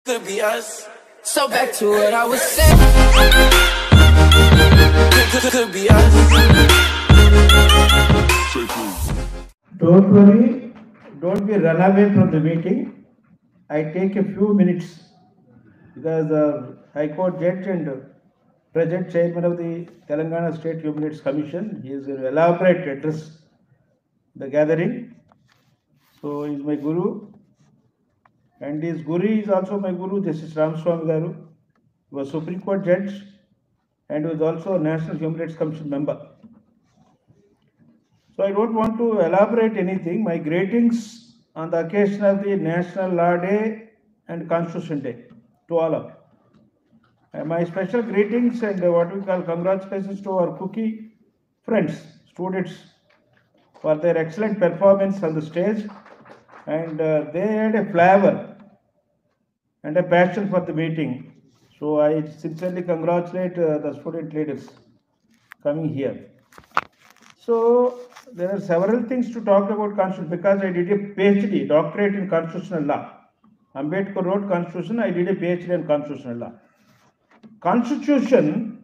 could be us. So back to what I was saying. Could, could, could be us. Don't worry, don't be run away from the meeting. I take a few minutes because the High Court judge and present chairman of the Telangana State Human Rights Commission, he is going to elaborate address the gathering. So he is my guru. And his guru is also my guru, Justice Ramaswamy Garu, He was Supreme Court judge and was also a National Human Rights Commission member. So I don't want to elaborate anything. My greetings on the occasion of the National Law Day and Constitution Day to all of you. And my special greetings and what we call congratulations to our cookie friends, students, for their excellent performance on the stage. And uh, they had a flavor and a passion for the meeting. So I sincerely congratulate uh, the student leaders coming here. So there are several things to talk about constitution because I did a PhD, doctorate in constitutional law. Ambedkar wrote constitution, I did a PhD in constitutional law. Constitution,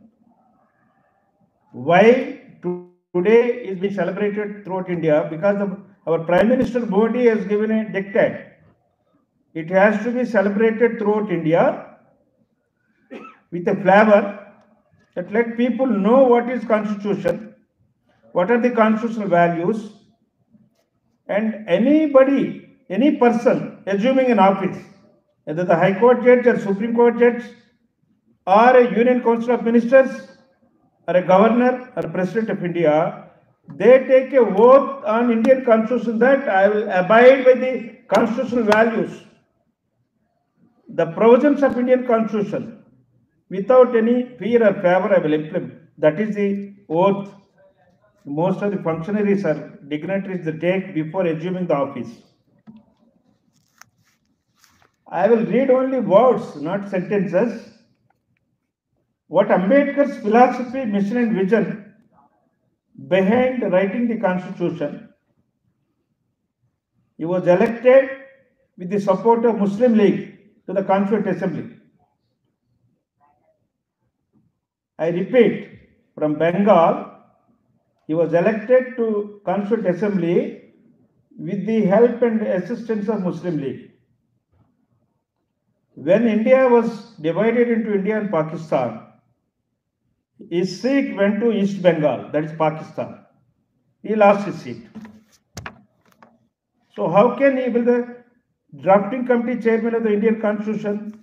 why to- today is being celebrated throughout India because of our Prime Minister Modi has given a dictate. It has to be celebrated throughout India with a flavor that let people know what is constitution, what are the constitutional values, and anybody, any person assuming an office, whether the High Court judge or Supreme Court judge, or a Union Council of Ministers, or a governor or president of India, they take a oath on Indian constitution that I will abide by the constitutional values, the provisions of Indian constitution, without any fear or favor, I will implement. That is the oath most of the functionaries or dignitaries they take before assuming the office. I will read only words, not sentences. What Ambedkar's philosophy, mission, and vision behind writing the constitution. He was elected with the support of Muslim League to the Constituent Assembly. I repeat, from Bengal, he was elected to Constituent Assembly with the help and assistance of Muslim League. When India was divided into India and Pakistan, his seat went to East Bengal, that is Pakistan. He lost his seat. So how can he be the drafting committee chairman of the Indian Constitution?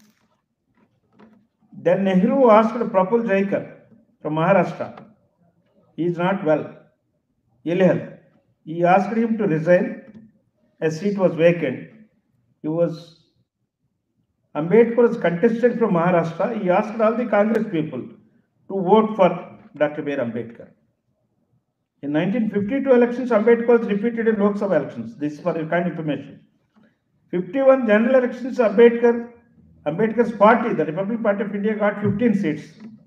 Then Nehru asked Praful Jaikar from Maharashtra. He is not well, ill health. He asked him to resign. A seat was vacant. He was Ambedkar was contested from Maharashtra. He asked all the Congress people to vote for Dr. B. R. Ambedkar. In 1952 elections, Ambedkar was defeated in Lok Sabha elections. This is for your kind information. 51 general elections, Ambedkar, Ambedkar's party, the Republic Party of India, got 15 seats.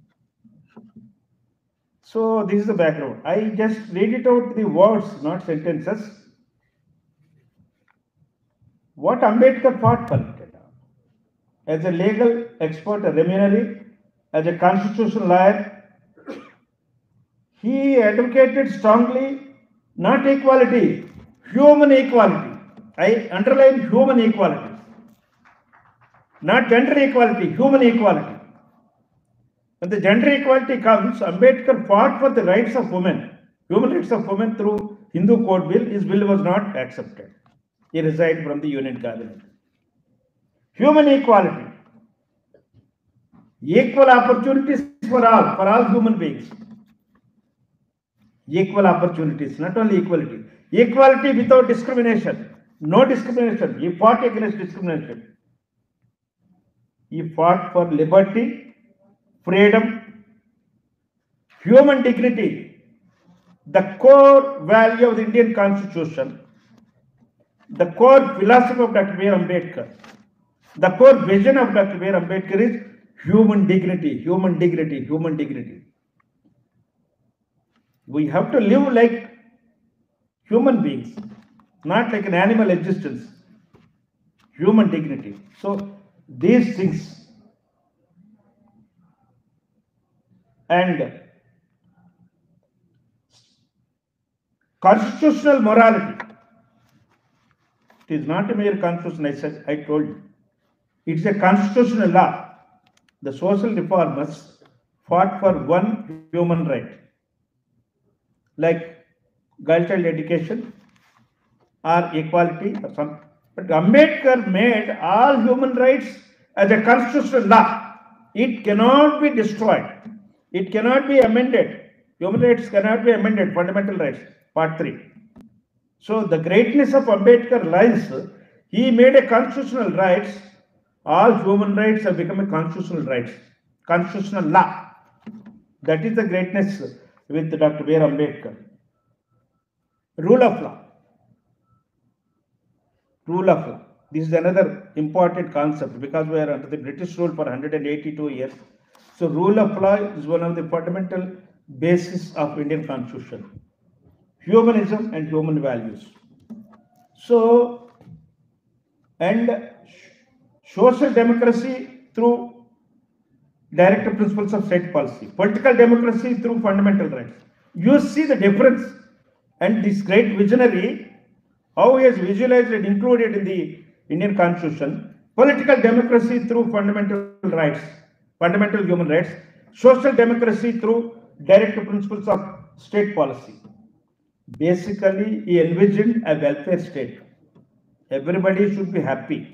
So this is the background. I just read it out the words, not sentences. What Ambedkar fought for as a legal expert, a luminary, as a constitutional lawyer, he advocated strongly not equality, human equality. I underline human equality. Not gender equality, human equality. When the gender equality comes, Ambedkar fought for the rights of women, human rights of women through Hindu Code Bill. His bill was not accepted. He resigned from the Union Cabinet. Human equality. Equal opportunities for all, for all human beings. Equal opportunities, not only equality. Equality without discrimination. No discrimination. He fought against discrimination. He fought for liberty, freedom, human dignity, the core value of the Indian Constitution, the core philosophy of Dr. B. R. Ambedkar, the core vision of Dr. B. R. Ambedkar is human dignity, human dignity, human dignity. We have to live like human beings, not like an animal existence. Human dignity. So, these things and constitutional morality. It is not a mere constitution, I said, I told you. It's a constitutional law. The social reformers fought for one human right, like girl child education or equality or some. But Ambedkar made all human rights as a constitutional law. It cannot be destroyed. It cannot be amended. Human rights cannot be amended. Fundamental rights, part three. So the greatness of Ambedkar lies, he made a constitutional rights. All human rights have become a constitutional rights, constitutional law. That is the greatness with Dr. B. R. Ambedkar. Rule of law. Rule of law. This is another important concept because we are under the British rule for 182 years. So rule of law is one of the fundamental basis of Indian constitution. Humanism and human values. So, and social democracy through directive principles of state policy, political democracy through fundamental rights. You see the difference, and this great visionary, how he has visualized and included in the Indian Constitution, political democracy through fundamental rights, fundamental human rights, social democracy through directive principles of state policy. Basically, he envisioned a welfare state. Everybody should be happy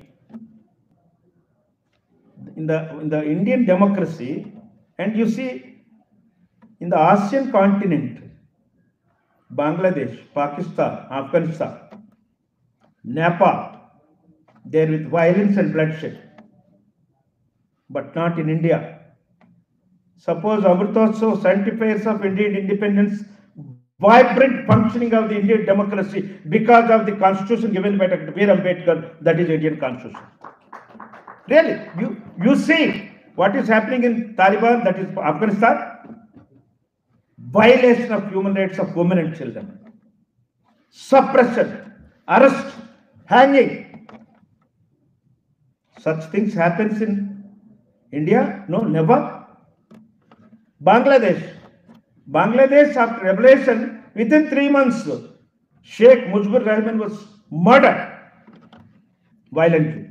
in the in the Indian democracy, and you see in the ASEAN continent, Bangladesh, Pakistan, Afghanistan, Nepal, there with violence and bloodshed, but not in India. Suppose Amritotsav sanctifiers of Indian independence, vibrant functioning of the Indian democracy because of the constitution given by Dr. Bir Ambedkar, that is Indian constitution. Really, you, you see what is happening in Taliban, that is Afghanistan? Violation of human rights of women and children, suppression, arrest, hanging. Such things happens in India? No, never. Bangladesh. Bangladesh, after revelation, within three months, Sheikh Mujibur Rahman was murdered violently.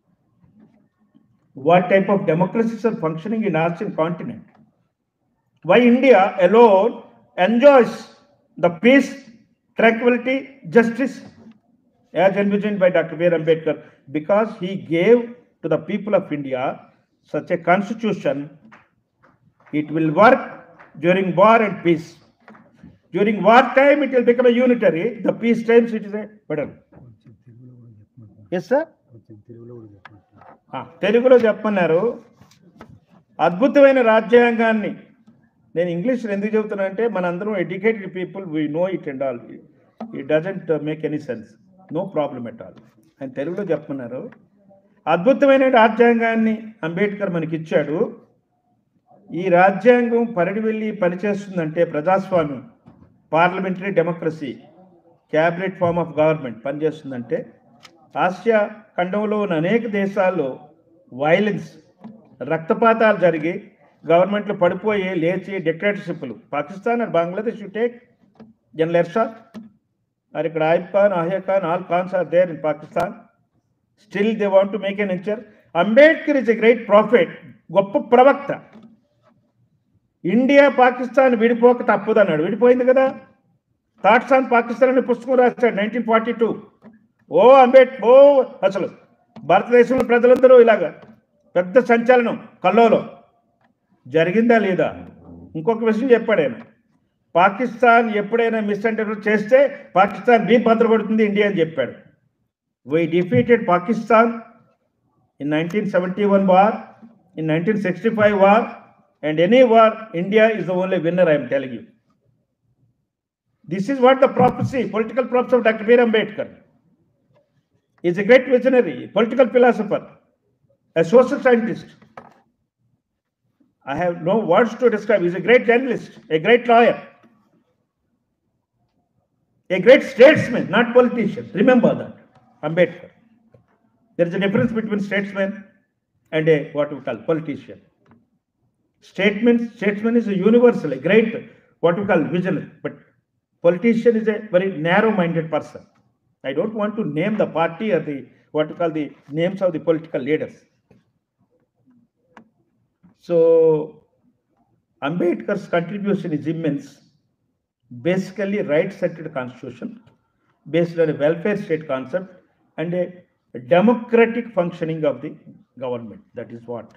What type of democracies are functioning in ASEAN continent? Why India alone enjoys the peace, tranquility, justice as envisioned by Dr. B. R. Ambedkar? Because he gave to the people of India such a constitution, it will work during war and peace. During war time, it will become a unitary. The peace times, it is a better. Yes, sir? ఆ, తెలుగులో చెప్పన్నారు అద్భుతమైన రాజ్యాంగాన్ని నేను ఇంగ్లీష్లో ఎందుకు చెబుతున్నానంటే మనందరం educated people we know it and all it doesn't make any sense no problem at all ఆయన తెలుగులో చెప్పమన్నారు అద్భుతమైన రాజ్యాంగాన్ని అంబేద్కర్ మనకి ఇచ్చాడు ఈ రాజ్యాంగం పరిడి వెళ్ళి పనిచేస్తుందంటే ప్రజాస్వామ్యం parliamentary democracy cabinet form of government పనిచేస్తుందంటే ఆసియా ఖండంలో ఉన్న అనేక దేశాల్లో వైలెన్స్ రక్తపాతాలు జరిగి గవర్నమెంట్లు పడిపోయి లేచి డిక్టేటర్షిప్లు Pakistan and Bangladesh you take General Ershad or ఇక్కడ Ayub Khan Yahya Khan all Khans are there in Pakistan still they want to make a nature Ambedkar is a great prophet గొప్ప ప్రవక్త ఇండియా పాకిస్తాన్ విడిపోక తప్పదన్నాడు విడిపోయింది కదా థాట్స్ ఆన్ పాకిస్తాన్ అనే పుస్తకం రాశాడు నైన్టీన్ ఫార్టీ టూ ఓ అంబేడ్ ఓ అసలు భారతదేశంలో ప్రజలందరూ ఇలాగా పెద్ద సంచలనం కల్లోలో జరిగిందా లేదా ఇంకొక విషయం చెప్పాడు ఆయన పాకిస్తాన్ ఎప్పుడైనా మిస్అండర్స్టాండ్ చేస్తే పాకిస్తాన్ బీ భద్రపడుతుంది ఇండియా అని చెప్పాడు why defeated Pakistan in nineteen seventy one war in nineteen sixty five war and any war India is the only winner I'm telling you this is what the prophecy political prophecy of doctor B R Ambedkar is a great visionary, political philosopher, a social scientist. I have no words to describe. He's a great journalist, a great lawyer, a great statesman, not politician. Remember that. Ambedkar. There is a difference between statesman and a what we call politician. Statement, statesman is a universal, a great, what we call vision, but politician is a very narrow-minded person. I don't want to name the party or the, what we call the names of the political leaders. So, Ambedkar's contribution is immense. Basically, right-centered constitution based on a welfare state concept and a democratic functioning of the government. That is what.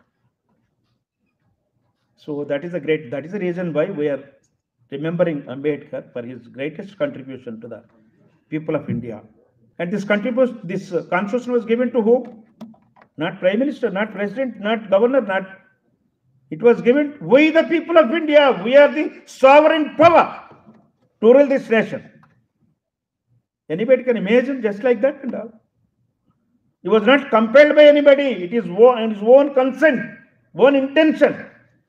So that is a great. That is the reason why we are remembering Ambedkar for his greatest contribution to the people of India. And this contribution, this uh, constitution was given to whom? Not prime minister, not president, not governor, not. It was given. We, the people of India, we are the sovereign power to rule this nation. Anybody can imagine just like that and all. He was not compelled by anybody. It is on his own consent, own intention.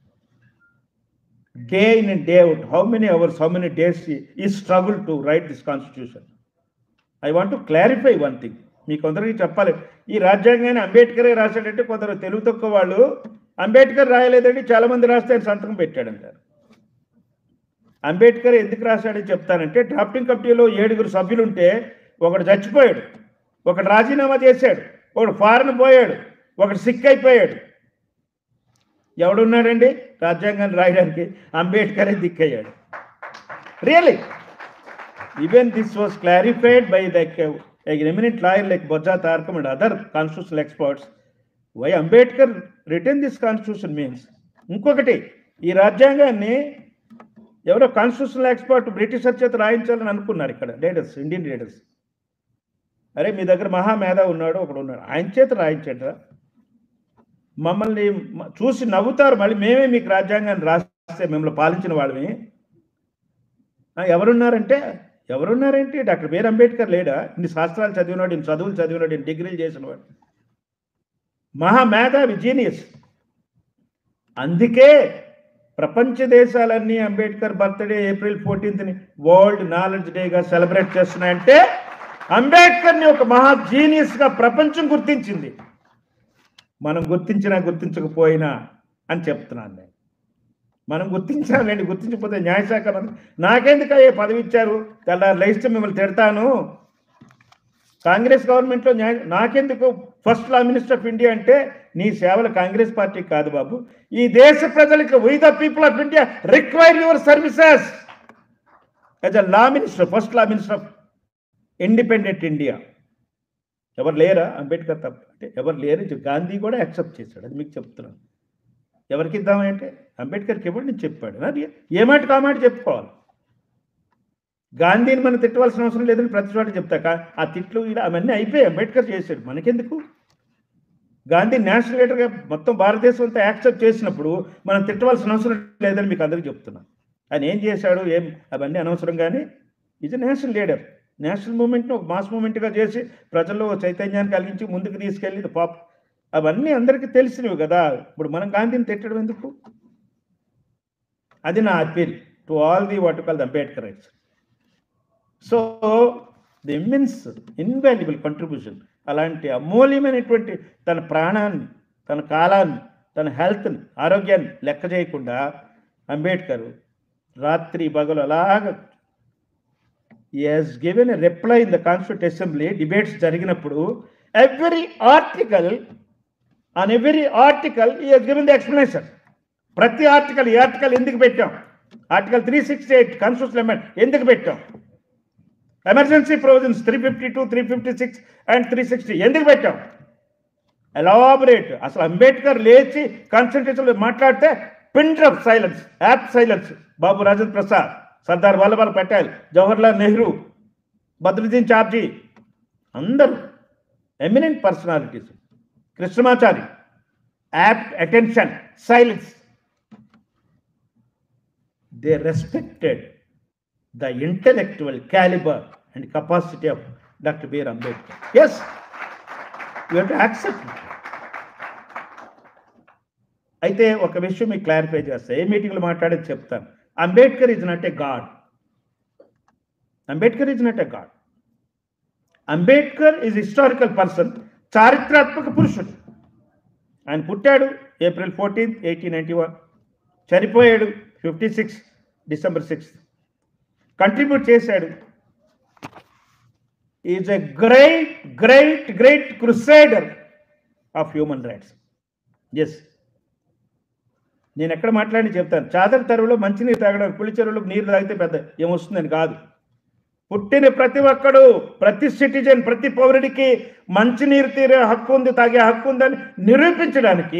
Day in and day out, how many hours, how many days he, he struggled to write this constitution. I want to clarify one thing మీ కొందరికి చెప్పాలి ఈ రాజ్యాంగాన్ని అంబేద్కరే రాశాడంటే కొందరు తెలుగు తక్కువ వాళ్ళు అంబేద్కర్ రాయలేదండి చాలా మంది రాస్తే ఆయన సంతకం పెట్టాడంటారు అంబేద్కర్ ఎందుకు రాశాడని చెప్తానంటే డ్రాఫ్టింగ్ కమిటీలో ఏడుగురు సభ్యులుంటే ఒకడు చచ్చిపోయాడు ఒకడు రాజీనామా చేశాడు ఒకడు ఫారెన్ పోయాడు ఒకడు సిక్ అయిపోయాడు ఎవడున్నాడండి రాజ్యాంగాన్ని రాయడానికి అంబేద్కరే దిక్కయ్యాడు really even this was clarified by the uh, eminent lawyer like Bajja Tarkam and other constitutional experts. Why Ambedkar written this constitution means ఇంకొకటి ఈ రాజ్యాంగాన్ని ఎవరో కాన్స్టిట్యూషనల్ ఎక్స్పర్ట్ బ్రిటిషర్ చేత రాయించాలని అనుకున్నారు ఇక్కడ లీడర్స్ ఇండియన్ లీడర్స్ అరే మీ దగ్గర మహామేధ ఉన్నాడు ఒకడు ఉన్నాడు ఆయన చేత రాయించట్రా మమ్మల్ని మ- చూసి నవ్వుతారు మళ్ళీ మేమే మీకు రాజ్యాంగాన్ని రాస్తే మిమ్మల్ని పాలించిన వాళ్ళని ఆ, ఎవరున్నారంటే ఎవరున్నారంటే డాక్టర్ బిఆర్ అంబేద్కర్ లేడా ఇన్ని శాస్త్రాలు చదివినాడు ఇన్ని చదువులు చదివినాడు ఇన్ని డిగ్రీలు చేసినవాడు మహామేధావి జీనియస్ అందుకే ప్రపంచ దేశాలన్నీ అంబేద్కర్ బర్త్డే ఏప్రిల్ ఫోర్టీన్త్ని వరల్డ్ నాలెడ్జ్ డేగా సెలబ్రేట్ చేస్తున్నాయంటే అంబేద్కర్ని ఒక మహా జీనియస్గా ప్రపంచం గుర్తించింది మనం గుర్తించినా గుర్తించకపోయినా అని చెప్తున్నాను నేను మనం గుర్తించాలండి గుర్తించకపోతే న్యాయశాఖ మంత్రి నాకెందుకు ఏ పదవి ఇచ్చారు తెల్లారు లేస్తే మిమ్మల్ని తిడతాను కాంగ్రెస్ గవర్నమెంట్లో న్యాయ నాకెందుకు first law minister of India అంటే నీ సేవలు కాంగ్రెస్ పార్టీకి కాదు బాబు ఈ దేశ ప్రజలకు why the people of India require your services as a law minister first law minister of independent India ఎవరు లేరా అంబేద్కర్ తప్ప అంటే ఎవరు లేరు గాంధీ కూడా యాక్సెప్ట్ చేశాడు అది మీకు చెప్తున్నాను ఎవరికి ఇద్దామంటే అంబేద్కర్కి ఇవ్వండి నేను చెప్పాడు అది ఏ మాట కామాట చెప్పుకోవాలి గాంధీని మనం తిట్టవలసిన అవసరం లేదని ప్రతి చోట చెప్తా కా- ఆ తిట్లు ఇలా అవన్నీ అయిపోయాయి అంబేద్కర్ చేశాడు మనకెందుకు గాంధీ నేషనల్ లీడర్గా మొత్తం భారతదేశం అంతా యాక్సెప్ట్ చేసినప్పుడు మనం తిట్టవలసిన అవసరం లేదని మీకు అందరికీ చెప్తున్నాను ఆయన ఏం చేశాడు ఏం అవన్నీ అనవసరం కానీ ఈజ్ నేషనల్ లీడర్ నేషనల్ మూమెంట్ని ఒక మాస్ మూమెంట్గా చేసి ప్రజల్లో చైతన్యాన్ని కలిగించి ముందుకు తీసుకెళ్ళి పాప్ అవన్నీ అందరికీ తెలిసినవి కదా ఇప్పుడు మనం గాంధీని తిట్టడం ఎందుకు అది నా appeal to all the what call the Ambedkar rights so the immense invaluable contribution అలాంటి అమూల్యమైనటువంటి తన ప్రాణాన్ని తన కాలాన్ని తన హెల్త్ని ఆరోగ్యాన్ని లెక్క చేయకుండా అంబేద్కర్ రాత్రి పగలు అలాగ has given a reply in the Constituent Assembly, debates జరిగినప్పుడు every article, on every article, he has given the explanation. ప్రతి ఆర్టికల్ ఈ ఆర్టికల్ ఎందుకు పెట్టాం article three sixty eight constitution amend ఎందుకు పెట్టాం emergency provisions three fifty two three fifty six and three sixty ఎందుకు పెట్టాం elaborate అసలు అంబేద్కర్ లేచి కాన్సన్ట్రేషన్ మాట్లాడితే pin of silence apt silence బాబు రాజేంద్ర ప్రసాద్ సర్దార్ వల్లభాయ్ పటేల్ జవహర్లాల్ నెహ్రూ బద్రుద్దీన్ చాప్జీ అందరూ eminent personalities Krishnamachari apt attention silence they respected the intellectual caliber and capacity of Dr. B.R. Ambedkar. Yes, you have to accept it. అయితే ఒక విషయం మీకు క్లారిఫై చేస్తా ఏ మీటింగ్లో మాట్లాడేది చెప్తాను Ambedkar is not a god Ambedkar is not a god Ambedkar is historical person చారిత్రాత్మక పురుషుడు ఆయన పుట్టాడు April fourteenth eighteen ninety one చనిపోయాడు fifty six December sixth contribute చేశాడు is a great great great crusader of human rights yes నేను ఎక్కడ మాట్లాడి చెప్తాను చాదర్ తరువులో మంచినీరు తాగడానికి పులి చెరువులో నీరు తాగితే పెద్ద ఏమొస్తుందని కాదు పుట్టిన ప్రతి ఒక్కడు ప్రతి సిటిజన్ ప్రతి పౌరుడికి మంచినీరు తీరే హక్కు ఉంది తాగే హక్కు ఉందని నిరూపించడానికి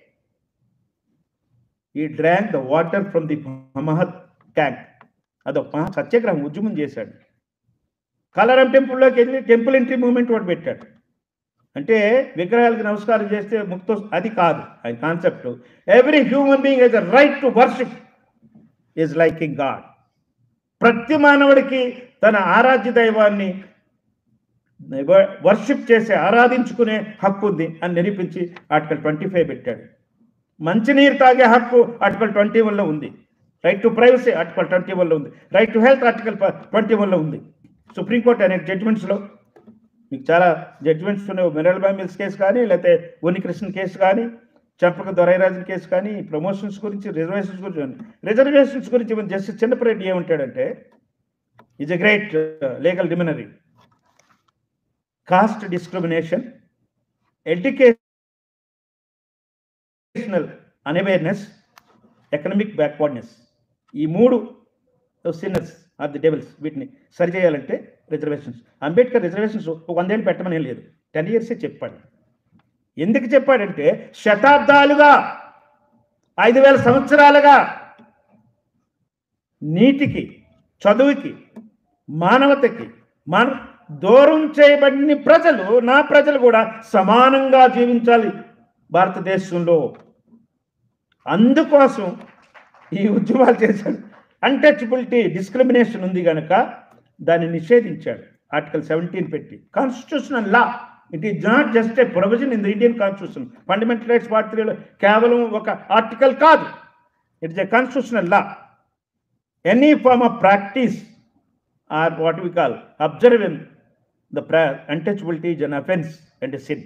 ఈ drank the water from the Mahad tank అదొక మహా సత్యాగ్రహం ఉద్యమం చేశాడు కలరం టెంపుల్లోకి వెళ్ళి టెంపుల్ ఎంట్రీ మూమెంట్ ఒకటి పెట్టాడు అంటే విగ్రహాలకు నమస్కారం చేస్తే ముక్తో అది కాదు ఆయన concept every human being has a right to worship is like in god ప్రతి మానవుడికి తన ఆరాధ్య దైవాన్ని వర్షిప్ చేసి ఆరాధించుకునే హక్కు ఉంది అని నిరూపించి ఆర్టికల్ ట్వంటీ ఫైవ్ పెట్టాడు మంచినీరు తాగే హక్కు ఆర్టికల్ ట్వంటీ వన్లో ఉంది right to privacy article twenty వన్లో ఉంది right to health article twenty వన్లో ఉంది సుప్రీంకోర్టు అనేక జడ్జిమెంట్స్లో మీకు చాలా జడ్జిమెంట్స్ ఉన్నాయి మినరల్ బాయ్ మిల్స్ కేసు కానీ లేకపోతే ఉనికృష్ణ కేసు కానీ చంపక దొరైరాజన్ కేసు కానీ ప్రమోషన్స్ గురించి రిజర్వేషన్స్ గురించి రిజర్వేషన్స్ గురించి మన జస్టిస్ చిన్నపరెడ్డి ఏమంటాడంటే ఈజ్ ఎ గ్రేట్ లీగల్ డిమినరీ caste discrimination educational unawareness economic backwardness ఈ మూడు సిన్నర్స్ ఆర్ ది డెవల్స్ వీటిని సరి చేయాలంటే రిజర్వేషన్స్ అంబేద్కర్ రిజర్వేషన్స్ ఒక వందేళ్ళు పెట్టమని ఏం లేదు టెన్ ఇయర్సే చెప్పాడు ఎందుకు చెప్పాడంటే శతాబ్దాలుగా ఐదు వేల సంవత్సరాలుగా నీటికి చదువుకి మానవతకి మాన దూరం చేయబడిన ప్రజలు నా ప్రజలు కూడా సమానంగా జీవించాలి భారతదేశంలో అందుకోసం ఈ ఉద్యమాలు చేశాడు అన్టచబిలిటీ డిస్క్రిమినేషన్ ఉంది కనుక దాన్ని నిషేధించాడు ఆర్టికల్ సెవెంటీన్ పెట్టి constitutional law it is not just a provision in the Indian constitution fundamental rights part త్రీలో కేవలం ఒక ఆర్టికల్ కాదు it's a constitutional law any form of practice or what we call observing the ప్రా untouchability is an offence and sin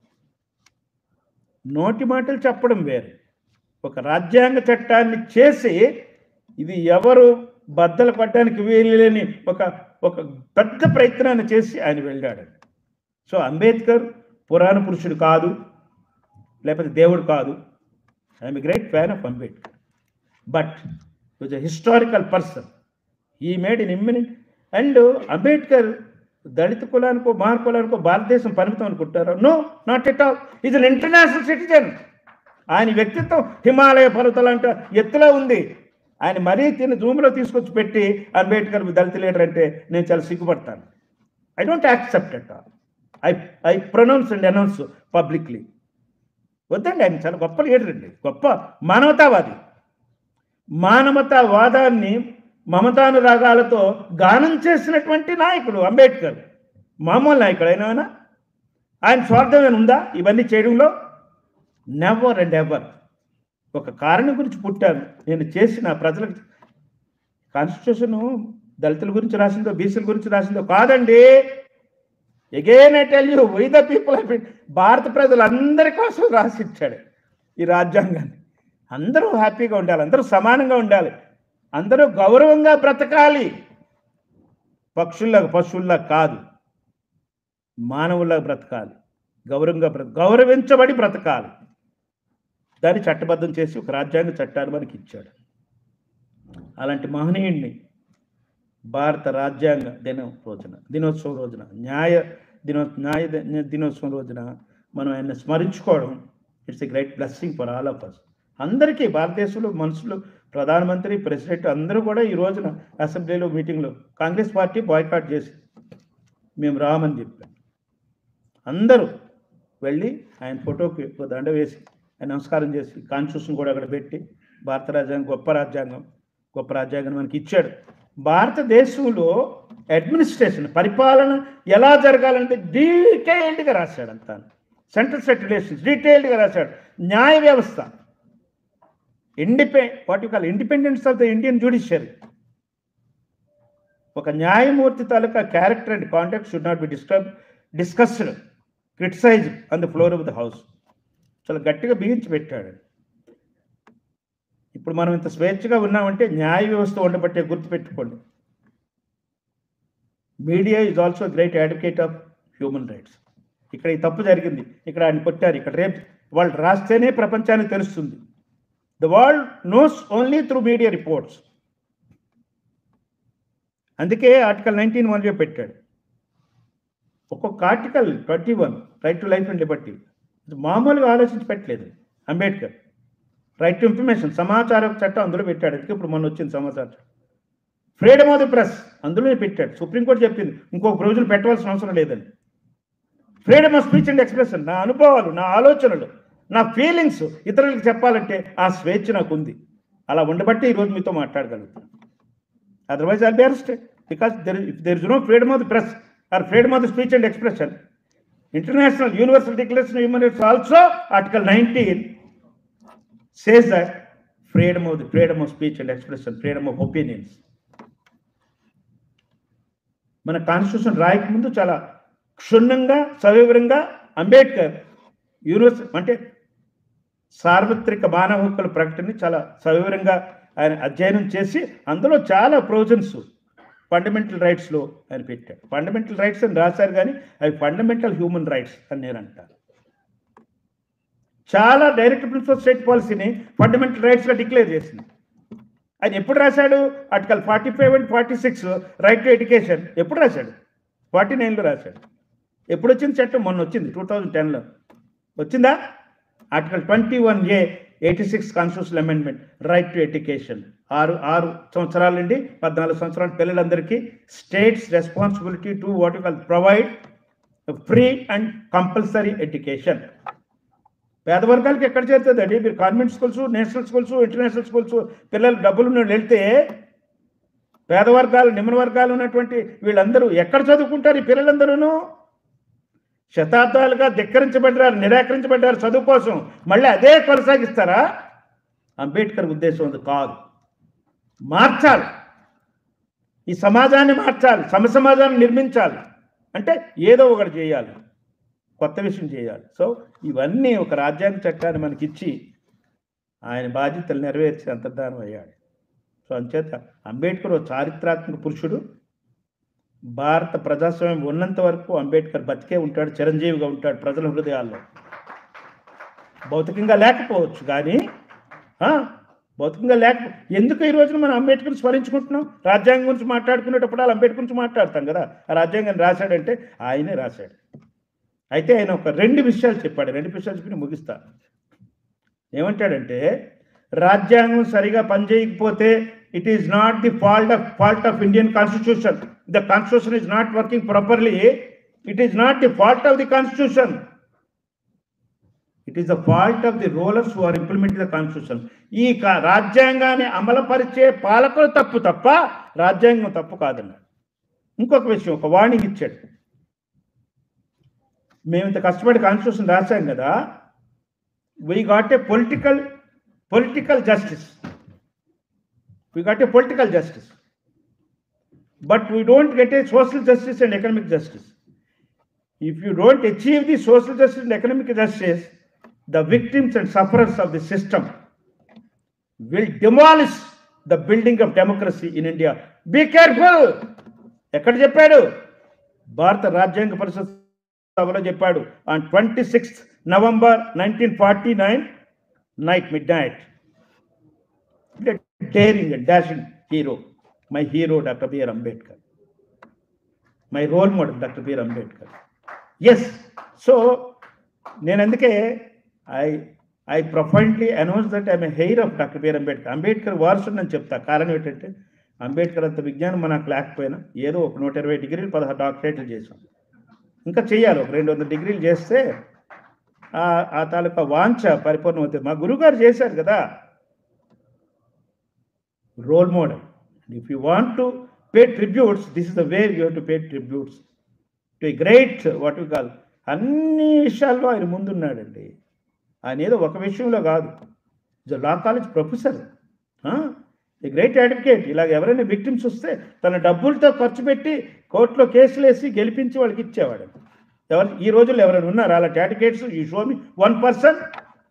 నోటి మాటలు చెప్పడం వేరు ఒక రాజ్యాంగ చట్టాన్ని చేసి ఇది ఎవరు బద్దలు పట్టడానికి వీలులేని ఒక ఒక పెద్ద ప్రయత్నాన్ని చేసి ఆయన వెళ్ళాడు సో అంబేద్కర్ పురాణ పురుషుడు కాదు లేకపోతే దేవుడు కాదు I'm great fan of Ambedkar but was a historical person ఈ made in imminent and Ambedkar దళిత కులానికో మార్ కులానికో భారతదేశం పరిమితం అనుకుంటారు no not at all is an international citizen ఆయన వ్యక్తిత్వం హిమాలయ పర్వతాలంట ఎత్తులో ఉంది ఆయన మరీ తిని జూమ్లో తీసుకొచ్చి పెట్టి అంబేద్కర్ దళిత లీడర్ అంటే నేను చాలా సిగ్గుపడతాను I don't accept at all I I pronounce and announce publicly వద్దండి ఆయన చాలా గొప్ప లీడర్ అండి గొప్ప మానవతావాది మానవతావాదాన్ని మమతానురాగాలతో గానం చేసినటువంటి నాయకుడు అంబేద్కర్ మామూలు నాయకుడు అయినా ఆయన స్వార్థమైన ఉందా ఇవన్నీ చేయడంలో నెవర్ అండ్ ఎవర్ ఒక కారణం గురించి పుట్టాను నేను చేసిన ప్రజలకు కాన్స్టిట్యూషన్ దళితుల గురించి రాసిందో బీసీల గురించి రాసిందో కాదండి again I tell you why the people భారత ప్రజలందరి కోసం రాసిచ్చాడు ఈ రాజ్యాంగాన్ని అందరూ హ్యాపీగా ఉండాలి అందరూ సమానంగా ఉండాలి అందరూ గౌరవంగా బ్రతకాలి పక్షుల్లా పశువుల్లా కాదు మానవుల్లా బ్రతకాలి గౌరవంగా బ్రత గౌరవించబడి బ్రతకాలి దాన్ని చట్టబద్ధం చేసి ఒక రాజ్యాంగ చట్టాన్ని మనకి ఇచ్చాడు అలాంటి మహనీయుడిని భారత రాజ్యాంగ దినం రోజున దినోత్సవం రోజున న్యాయ దినో న్యాయ ది- దినోత్సవం రోజున మనం ఆయన స్మరించుకోవడం it's a great blessing for all of us అందరికీ భారతదేశంలో మనుషులు ప్రధానమంత్రి ప్రెసిడెంట్ అందరూ కూడా ఈ రోజున అసెంబ్లీలో మీటింగ్లో కాంగ్రెస్ పార్టీ బాయ్కాట్ చేసి మేము రామని చెప్పాం అందరూ వెళ్ళి ఆయన ఫోటోకి ఒక దండ వేసి ఆయన నమస్కారం చేసి కాన్స్టిట్యూషన్ కూడా అక్కడ పెట్టి భారత రాజ్యాంగం గొప్ప రాజ్యాంగం గొప్ప రాజ్యాంగం మనకి ఇచ్చాడు భారతదేశంలో అడ్మినిస్ట్రేషన్ పరిపాలన ఎలా జరగాలంటే డీటెయిల్డ్గా రాశాడు అంతా సెంట్రల్ స్టేట్ రిలేషన్స్ డీటెయిల్డ్గా రాశాడు న్యాయ వ్యవస్థ ఇండిపె what you call independence of the Indian judiciary ఒక న్యాయమూర్తి తాలూకా character and contact should not be disturb discussed criticize on the floor of the house చాలా గట్టిగా బిగించి పెట్టాడు ఇప్పుడు మనం ఇంత స్వేచ్ఛగా ఉన్నామంటే న్యాయ వ్యవస్థ ఉండబట్టే గుర్తుపెట్టుకోండి media is also great advocate of human rights ఇక్కడ ఈ తప్పు జరిగింది ఇక్కడ ఆయన కొట్టారు ఇక్కడ రేపు వాళ్ళు రాస్తేనే ప్రపంచానికి తెలుస్తుంది the world knows only through media reports అందుకే ఆర్టికల్ నైన్టీన్ వన్లో పెట్టాడు ఒక్కొక్క article twenty one right to life and liberty మామూలుగా ఆలోచించి పెట్టలేదు అంబేద్కర్ రైట్ టు ఇన్ఫర్మేషన్ సమాచార చట్టం అందులో పెట్టాడు అందుకే ఇప్పుడు మొన్న వచ్చింది సమాచార చట్టం ఫ్రీడమ్ ఆఫ్ ది ప్రెస్ అందులోనే పెట్టాడు సుప్రీంకోర్టు చెప్పింది ఇంకో ప్రొవిజన్ పెట్టవలసిన అవసరం లేదని freedom of speech and expression నా అనుభవాలు నా ఆలోచనలు నా ఫీలింగ్స్ ఇతరులకు చెప్పాలంటే ఆ స్వేచ్ఛ నాకు ఉంది అలా ఉండబట్టి ఈరోజు మీతో మాట్లాడగలుగుతాను otherwise I'll be arrested because there if there is no freedom of the press or freedom of the speech and expression international universal declaration human rights also article nineteen says that freedom of the freedom of speech and expression freedom of opinions మన constitution రాయకముందు చాలా క్షుణ్ణంగా సవివరంగా Ambedkar universe అంటే సార్వత్రిక మానవ హక్కుల ప్రకటనని చాలా సవివరంగా ఆయన అధ్యయనం చేసి అందులో చాలా ప్రొవిజన్స్ ఫండమెంటల్ రైట్స్లో ఆయన పెట్టాడు ఫండమెంటల్ రైట్స్ అని రాశారు కానీ అవి ఫండమెంటల్ హ్యూమన్ రైట్స్ అని నేను అంటాను చాలా డైరెక్ట్ ప్రిన్సిపల్ స్టేట్ పాలసీని ఫండమెంటల్ రైట్స్గా డిక్లేర్ చేసింది ఆయన ఎప్పుడు రాశాడు article forty five and forty six right to education ఎప్పుడు రాశాడు ఫార్టీ నైన్లో రాశాడు ఎప్పుడు వచ్చింది చట్టం మొన్న వచ్చింది టూ థౌజండ్ టెన్లో వచ్చిందా article twenty one A eighty six constitution amendment right to education ఆరు ఆరు సంవత్సరాల నుండి పద్నాలుగు సంవత్సరాల పిల్లలందరికీ state's responsibility to what call provide free and compulsory education పేద వర్గాలకి ఎక్కడ చేరుతుందండి మీరు convent schools national schools international schools పిల్లలు డబ్బులు ఉన్న వెళ్తే పేద వర్గాలు నిమ్న వర్గాలు ఉన్నటువంటి వీళ్ళందరూ ఎక్కడ చదువుకుంటారు ఈ పిల్లలందరూను శతాబ్దాలుగా ధిక్కరించబడ్డారు నిరాకరించబడ్డారు చదువు కోసం మళ్ళీ అదే కొనసాగిస్తారా అంబేద్కర్ ఉద్దేశం అది కాదు మార్చాలి ఈ సమాజాన్ని మార్చాలి సమ సమాజాన్ని నిర్మించాలి అంటే ఏదో ఒకటి చేయాలి కొత్త విషయం చేయాలి సో ఇవన్నీ ఒక రాజ్యాంగ చట్టాన్ని మనకిచ్చి ఆయన బాధ్యతలు నెరవేర్చి అంతర్ధానం అయ్యాడు సో అంచేత అంబేద్కర్ ఒక చారిత్రాత్మక పురుషుడు భారత ప్రజాస్వామ్యం ఉన్నంత వరకు అంబేద్కర్ బతికే ఉంటాడు చిరంజీవిగా ఉంటాడు ప్రజల హృదయాల్లో భౌతికంగా లేకపోవచ్చు కానీ ఆ, భౌతికంగా లేక ఎందుకు ఈ రోజున మనం అంబేద్కర్ స్మరించుకుంటున్నాం రాజ్యాంగం గురించి మాట్లాడుకునేటప్పుడు అలా అంబేద్కర్ గురించి మాట్లాడతాం కదా ఆ రాజ్యాంగాన్ని రాశాడంటే ఆయనే రాశాడు అయితే ఆయన ఒక రెండు విషయాలు చెప్పాడు రెండు విషయాలు చెప్పి నేను ముగిస్తా ఏమంటాడంటే రాజ్యాంగం సరిగా పనిచేయకపోతే it is not the fault of fault of Indian constitution the constitution is not working properly it is not the fault of the constitution it is the fault of the rulers who are implement the constitution ఈ కా- రాజ్యాంగాన్ని అమలుపరిచే పాలకులు తప్పు తప్ప రాజ్యాంగం తప్పు కాదన్నాడు ఇంకొక విషయం ఒక వార్నింగ్ ఇచ్చాడు మేము ఇంత కష్టపడి కాన్స్టిట్యూషన్ రాశాం కదా we got a political political justice we got a political justice but we don't get a social justice and economic justice if you don't achieve the social justice and economic justice, the victims and sufferers of the system will demolish the building of democracy in India. Be careful! ఎక్కడ చెప్పాడు భారత రాజ్యాంగ పరిషత్ సభలో చెప్పాడు on twenty sixth November nineteen forty nine night midnight daring dashing hero my hero doctor B R Ambedkar my role model doctor B R Ambedkar yes so నేను అందుకే I I profoundly announce that I'm heir of doctor B R Ambedkar Ambedkar వారసుడు అని చెప్తా కారణం ఏంటంటే అంబేద్కర్ అంత విజ్ఞానం మనకు లేకపోయినా ఏదో ఒక నూట ఇరవై డిగ్రీలు పదహారు డాక్టరేట్లు చేసాం ఇంకా చెయ్యాలి ఒక రెండు వందల డిగ్రీలు చేస్తే ఆ- ఆ తాలూకా వాంఛ పరిపూర్ణం అవుతుంది మా గురుగారు చేశారు కదా role model if you want to pay tributes this is the way you to pay tributes to great what you call అన్ని విషయాల్లో ఆయన ముందున్నాడండి ఆయన ఏదో ఒక విషయంలో కాదు లా కాలేజ్ ప్రొఫెసర్ ఈ గ్రేట్ అడ్వకేట్ ఇలాగ ఎవరైనా విక్టిమ్స్ వస్తే తన డబ్బులతో ఖర్చు పెట్టి కోర్టులో కేసులు వేసి గెలిపించి వాళ్ళకి ఇచ్చేవాడు ఎవరు ఈ రోజుల్లో ఎవరైనా ఉన్నారు అలాంటి అడ్వకేట్స్ ఈ షో మీ వన్ పర్సన్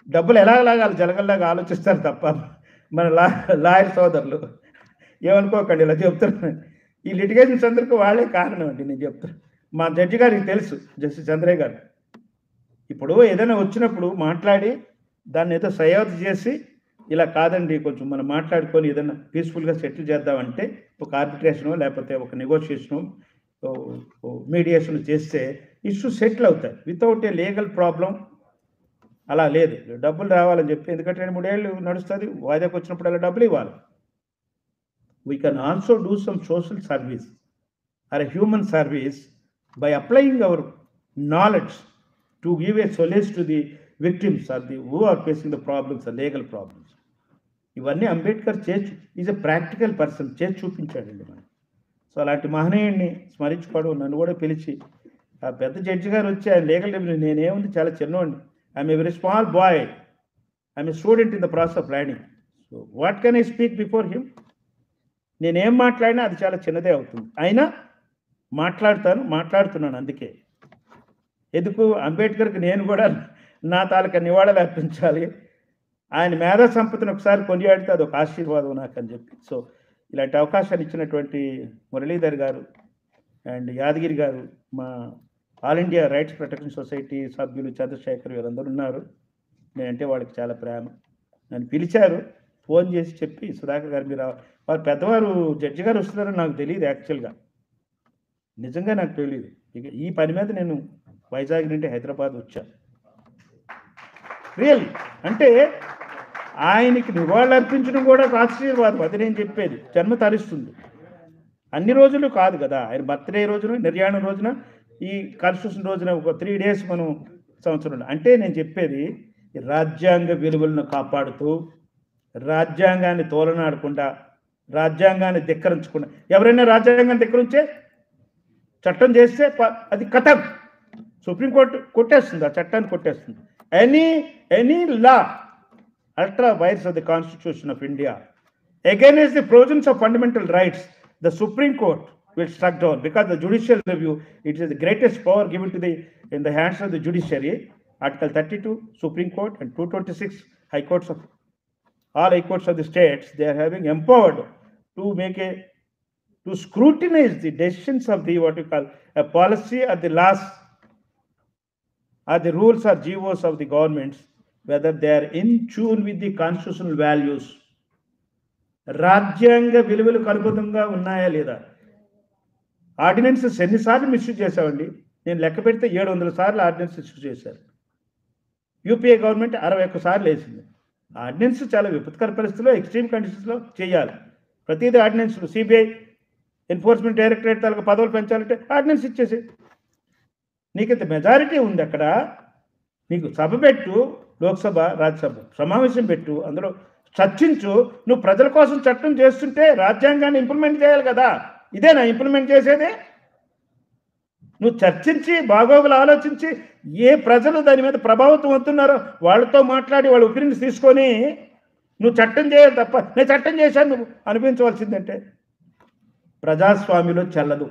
డబ్బులు ఎలా లాగాలి జలగల్లాగా ఆలోచిస్తారు తప్ప మన లా లాయర్ సోదరులు ఏమనుకోకండి ఇలా చెప్తున్నాను ఈ లిటిగేషన్స్ అందరికీ వాళ్ళే కారణం అండి నేను చెప్తాను మా జడ్జి గారికి తెలుసు జస్టిస్ చంద్రయ్య గారు ఇప్పుడు ఏదైనా వచ్చినప్పుడు మాట్లాడి దాన్ని ఏదో సయోధ చేసి ఇలా కాదండి కొంచెం మనం మాట్లాడుకొని ఏదైనా పీస్ఫుల్గా సెటిల్ చేద్దామంటే ఒక ఆర్బిట్రేషను లేకపోతే ఒక నెగోషియేషను మీడియేషన్ చేస్తే ఇష్యూ సెటిల్ అవుతాయి వితౌట్ ఏ లీగల్ ప్రాబ్లం అలా లేదు డబ్బులు రావాలని చెప్పి ఎందుకంటే రెండు మూడేళ్ళు నడుస్తుంది వాయిదాకి వచ్చినప్పుడు అలా డబ్బులు ఇవ్వాలి we can also do some social service or human service by applying our knowledge to give a solution to the victims or the who are facing the problems legal problems ఇవన్నీ అంబేద్కర్ చేసి ఈజ్ ఎ ప్రాక్టికల్ పర్సన్ చేసి చూపించాడండి మనం so అలాంటి మహనీయుడిని స్మరించుకోవడం నన్ను కూడా పిలిచి ఆ పెద్ద జడ్జి గారు వచ్చి ఆయన లీగల్ డెబ్యూటీ నేనేముంది చాలా చిన్నవాడిని I'm a very small boy I'm a student in the process of learning so what can I speak before him నేనేం మాట్లాడినా అది చాలా చిన్నదే అవుతుంది అయినా మాట్లాడతాను మాట్లాడుతున్నాను అందుకే ఎందుకు అంబేద్కర్కి నేను కూడా నా తాలూకా నివాళులు అర్పించాలి ఆయన మేధా సంపత్తిని ఒకసారి కొనియాడితే అది ఒక ఆశీర్వాదం నాకు అని చెప్పి సో ఇలాంటి అవకాశాలు ఇచ్చినటువంటి మురళీధర్ గారు అండ్ యాదగిరి గారు మా all India rights protection society సభ్యులు చంద్రశేఖర్ వీరందరూ ఉన్నారు నేనంటే వాళ్ళకి చాలా ప్రేమ నన్ను పిలిచారు ఫోన్ చేసి చెప్పి సుధాకర్ గారు మీరు రావాలి." వారు పెద్దవారు జడ్జి గారు వస్తున్నారని నాకు తెలియదు యాక్చువల్గా నిజంగా నాకు తెలియదు ఇక ఈ పని మీద నేను వైజాగ్ నుండి హైదరాబాద్ వచ్చా రియల్ అంటే ఆయనకి నివాళులు అర్పించడం కూడా ఒక ఆశీర్వాదం అది నేను చెప్పేది జన్మ తరిస్తుంది అన్ని రోజులు కాదు కదా ఆయన బర్త్డే రోజున నిర్యాణం రోజున ఈ కాన్స్టిట్యూషన్ రోజున ఒక త్రీ డేస్ మనం సంవత్సరం అంటే నేను చెప్పేది ఈ రాజ్యాంగ విలువలను కాపాడుతూ రాజ్యాంగాన్ని తోలనాడకుండా రాజ్యాంగాన్ని ధిక్కరించకుండా ఎవరైనా రాజ్యాంగాన్ని ధిక్కరించే చట్టం చేస్తే ప- అది కథం సుప్రీంకోర్టు కొట్టేస్తుంది ఆ చట్టాన్ని కొట్టేస్తుంది any any law ultra wires of the Constitution of India. Against the provisions of fundamental rights, the Supreme Court will struck down because the judicial review, it is the greatest power given to the in the hands of the judiciary. Article 32, Supreme Court, and 226 High Courts of all High Courts of the states, they are having empowered to make a to scrutinize the decisions of the what you call a policy or the laws or the rules or GOs of the governments, whether they are in tune with the constitutional values. రాజ్యాంగ విలువలకు అనుబంధంగా ఉన్నాయా లేదా ordinances ఎన్నిసార్లు misuse చేశామండి నేను లెక్క పెడితే ఏడు వందల సార్లు ఆర్డినెన్స్ ఇష్యూ చేశారు యూపీఏ గవర్నమెంట్ అరవై ఒక్క సార్లు వేసింది ఆర్డినెన్స్ చాలా విపత్కర పరిస్థితుల్లో ఎక్స్ట్రీమ్ కండిషన్స్లో చేయాలి ప్రతిదీ ఆర్డినెన్స్ సిబిఐ ఎన్ఫోర్స్మెంట్ డైరెక్టరేట్ తాలూకు పదవులు పెంచాలంటే ఆర్డినెన్స్ ఇచ్చేసి నీకు ఇంత మెజారిటీ ఉంది అక్కడ నీకు సభ పెట్టు లోక్సభ రాజ్యసభ సమావేశం పెట్టు అందులో చర్చించు నువ్వు ప్రజల కోసం చట్టం చేస్తుంటే రాజ్యాంగాన్ని ఇంప్లిమెంట్ చేయాలి కదా ఇదేనా ఇంప్లిమెంట్ చేసేది నువ్వు చర్చించి బాగోగులు ఆలోచించి ఏ ప్రజలు దాని మీద ప్రభావితం అవుతున్నారో వాళ్ళతో మాట్లాడి వాళ్ళ ఒపీనియన్స్ తీసుకొని నువ్వు చట్టం చేయాలి తప్ప నేను చట్టం చేశాను నువ్వు అనిపించవలసిందంటే ప్రజాస్వామ్యంలో చెల్లదు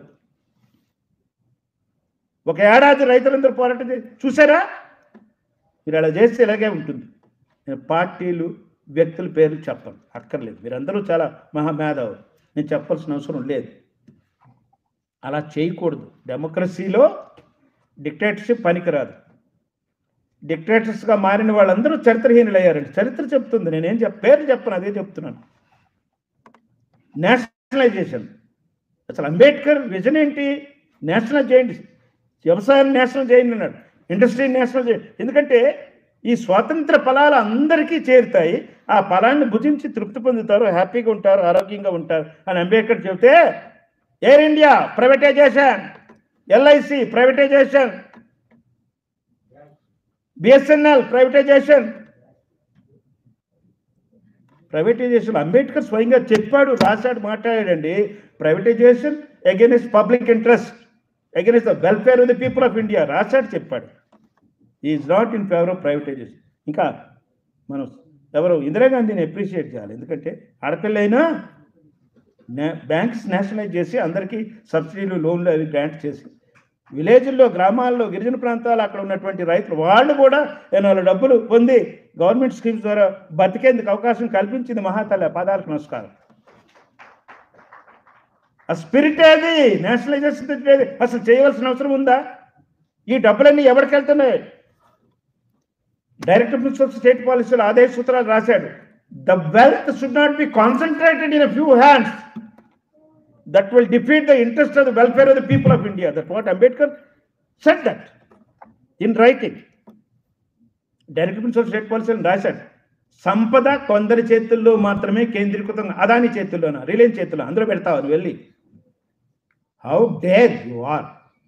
ఒక ఏడాది రైతులందరూ పోరాటం చేసి చూసారా మీరు అలా చేస్తే ఇలాగే ఉంటుంది నేను పార్టీలు వ్యక్తుల పేర్లు చెప్పను అక్కర్లేదు మీరందరూ చాలా మహామేధావులు నేను చెప్పాల్సిన అవసరం లేదు అలా చేయకూడదు డెమోక్రసీలో డిక్టేటర్షిప్ పనికిరాదు డిక్టేటర్స్గా మారిన వాళ్ళందరూ చరిత్రహీనులు అయ్యారండి చరిత్ర చెప్తుంది నేనేం చెప్ పేర్లు చెప్పను అదే చెప్తున్నాను నేషనలైజేషన్ అసలు అంబేద్కర్ విజన్ ఏంటి నేషనల్ చేయండి వ్యవసాయాన్ని నేషనల్ చేయండి అన్నాడు ఇండస్ట్రీని నేషనల్ చేయండి ఎందుకంటే ఈ స్వాతంత్ర ఫలాలు అందరికీ చేరుతాయి ఆ ఫలాన్ని భుజించి తృప్తి పొందుతారు హ్యాపీగా ఉంటారు ఆరోగ్యంగా ఉంటారు అని అంబేద్కర్ చెబితే Air India privatization LIC privatization BSNL privatization privatization Ambedkar స్వయంగా చెప్పాడు రాశాడు మాట్లాడాడండి privatization against public interest against the welfare of the people of India రాశాడు చెప్పాడు is not in favour of privatization ఇంకా మనం ఎవరు ఇందిరాగాంధీని అప్రిషియేట్ చేయాలి ఎందుకంటే ఆడపిల్ల అయినా బ్యాంక్స్ నేషనలైజ్ చేసి అందరికీ సబ్సిడీలు లోన్లు అవి గ్రాంట్ చేసి విలేజ్ల్లో గ్రామాల్లో గిరిజన ప్రాంతాలు అక్కడ ఉన్నటువంటి రైతులు వాళ్ళు కూడా నేను వాళ్ళ డబ్బులు పొంది గవర్నమెంట్ స్కీమ్స్ ద్వారా బతికేందుకు అవకాశం కల్పించింది మహాతల్లి ఆ పాదాలకు నమస్కారం ఆ స్పిరిట్ ఏది నేషనలైజేషన్ స్పిరిట్ ఏది అసలు చేయవలసిన అవసరం ఉందా ఈ డబ్బులన్నీ ఎవరికి వెళ్తున్నాయి డైరెక్టర్ ప్రిన్సిపల్ స్టేట్ పాలసీలో ఆదేశ సూత్రాలు రాశాడు the wealth should not be concentrated in few hands that will defeat the interest of the welfare of the people of India that what Ambedkar set that in writing director principle state పాలసీని రాశాడు సంపద కొందరి చేతుల్లో మాత్రమే కేంద్రీకృతం Adani చేతుల్లోనా Reliance చేతుల్లో అందులో పెడతావు నువ్వు వెళ్ళి how dare you are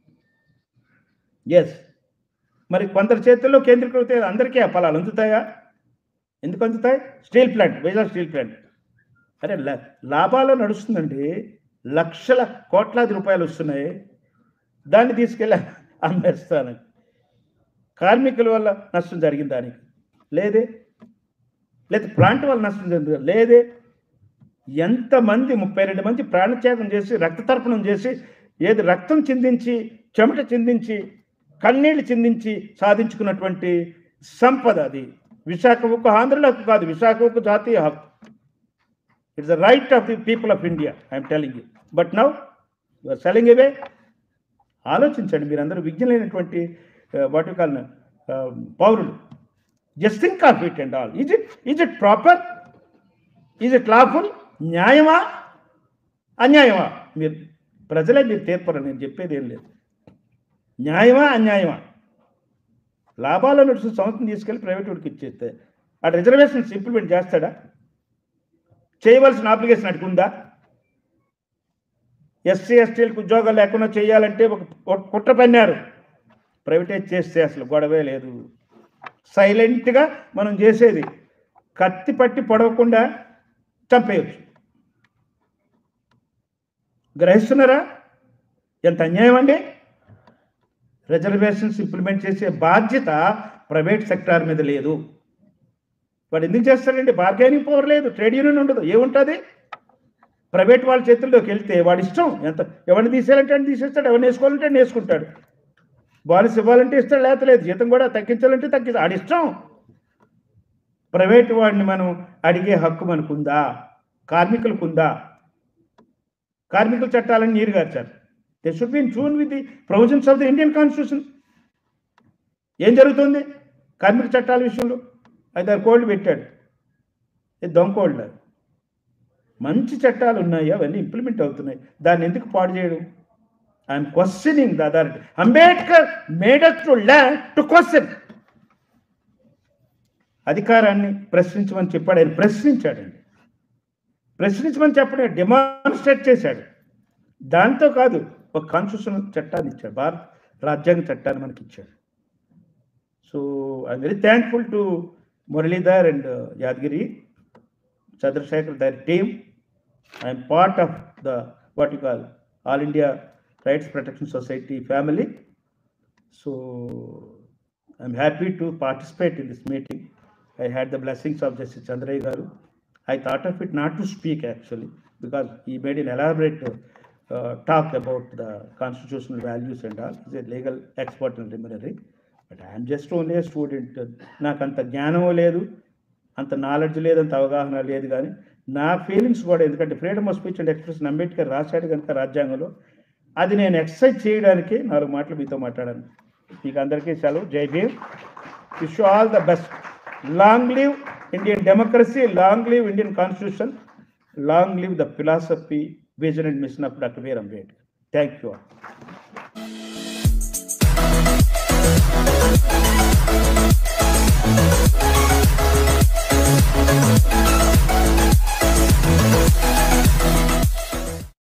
yes మరి కొందరి చేతుల్లో కేంద్రీకృత అందరికీ ఆ ఫలాలు అందుతాయా ఎందుకు అందుతాయి steel plant Vizag steel plant అరే లా- లాభాలు నడుస్తుందండి లక్షల కోట్లాది రూపాయలు వస్తున్నాయి దాన్ని తీసుకెళ్ళి అమ్మేస్తాను కార్మికుల వల్ల నష్టం జరిగింది దానికి లేదే లేదా ప్లాంట్ వల్ల నష్టం జరిగింది లేదే ఎంతమంది ముప్పై రెండు మంది ప్రాణత్యాగం చేసి రక్త తర్పణం చేసి ఏది రక్తం చిందించి చెమట చిందించి కన్నీళ్లు చిందించి సాధించుకున్నటువంటి సంపద అది విశాఖ ఉక్కు ఆంధ్రుల హక్కు కాదు విశాఖ ఉక్కు జాతీయ హక్కు it's the right of the people of India I'm telling you but now your selling away ఆలోచించండి మీరందరూ విజ్ఞులైనటువంటి వాట్ యు కాల్ పౌరులు just think of it and all is it is it proper is it lawful న్యాయమా అన్యాయమా మీరు ప్రజలే మీరు తీర్పరు నేను చెప్పేది ఏం లేదు న్యాయమా అన్యాయమా లాభాల నడుచు సంస్థను తీసుకెళ్ళి ప్రైవేట్ వాడికి ఇచ్చేస్తే ఆ రిజర్వేషన్స్ ఇంప్లిమెంట్ చేస్తాడా చేయవలసిన అప్లికేషన్ అటుకు ఉందా ఎస్సీ ఎస్టీలకు ఉద్యోగాలు లేకుండా చేయాలంటే ఒక ఒక కుట్ర పన్నారు ప్రైవేటైజ్ చేస్తే అసలు గొడవే లేదు సైలెంట్గా మనం చేసేది కత్తి పట్టి పొడవకుండా చంపేయచ్చు గ్రహిస్తున్నారా ఎంత అన్యాయం అండి రిజర్వేషన్స్ ఇంప్లిమెంట్ చేసే బాధ్యత ప్రైవేట్ సెక్టార్ మీద లేదు వాడు ఎందుకు చేస్తాడండి బార్గెనింగ్ పవర్ లేదు ట్రేడ్ యూనియన్ ఉండదు ఏముంటుంది ప్రైవేట్ వాళ్ళ చేతుల్లోకి వెళ్తే వాడి ఇష్టం ఎంత ఎవరిని తీసేయాలంటే అని తీసేస్తాడు ఎవరిని వేసుకోవాలంటే అని వేసుకుంటాడు బోనస్ ఇవ్వాలంటే ఇస్తాడు లేకపోతే లేదు జీతం కూడా తగ్గించాలంటే తగ్గిస్తాడు ఆడి ఇష్టం ప్రైవేట్ వాడిని మనం అడిగే హక్కు మనకుందా కార్మికులకు ఉందా కార్మికుల చట్టాలను నీరు గార్చారు they should be in tune with the provisions of the Indian constitution ఏం జరుగుతుంది కార్మిక చట్టాల విషయంలో ఐదారు కోళ్ళు పెట్టాడు ఇది దొంగకోళ్ళు మంచి చట్టాలు ఉన్నాయి అవన్నీ ఇంప్లిమెంట్ అవుతున్నాయి దాన్ని ఎందుకు పాడు చేయడం I'm questioning the authority Ambedkar made us to land to question అధికారాన్ని ప్రశ్నించమని చెప్పాడు ఆయన ప్రశ్నించాడండి ప్రశ్నించమని చెప్పడం డెమాన్స్ట్రేట్ చేశాడు దాంతో కాదు ఒక కాన్స్టిట్యూషన్ చట్టాన్ని ఇచ్చాడు భారత రాజ్యాంగ చట్టాన్ని మనకి ఇచ్చాడు so I very thankful to Muralidhar and Yadagiri Chandrashekar their team I'm part of the what you call all India rights protection society family so I'm happy to participate in this meeting I had the blessings of Justice Chandray Garu. I thought of it not to speak actually, because he made an elaborate uh, talk about the constitutional values and all. He's a legal expert in luminary. But I am just only a student. నాకు అంత జ్ఞానం లేదు అంత knowledge లేదు అంత అవగాహన లేదు కానీ నా ఫీలింగ్స్ కూడా ఎందుకంటే freedom of speech and expression Ambedkar రాశాడు కనుక రాజ్యాంగంలో అది నేను ఎక్సర్సైజ్ చేయడానికి నాలుగు మాటలు మీతో మాట్లాడాను మీకు అందరికీ సెలవు Jai Bhim wish all the best long live Indian democracy long live Indian constitution long live the philosophy vision and mission of doctor B R Ambedkar thank you all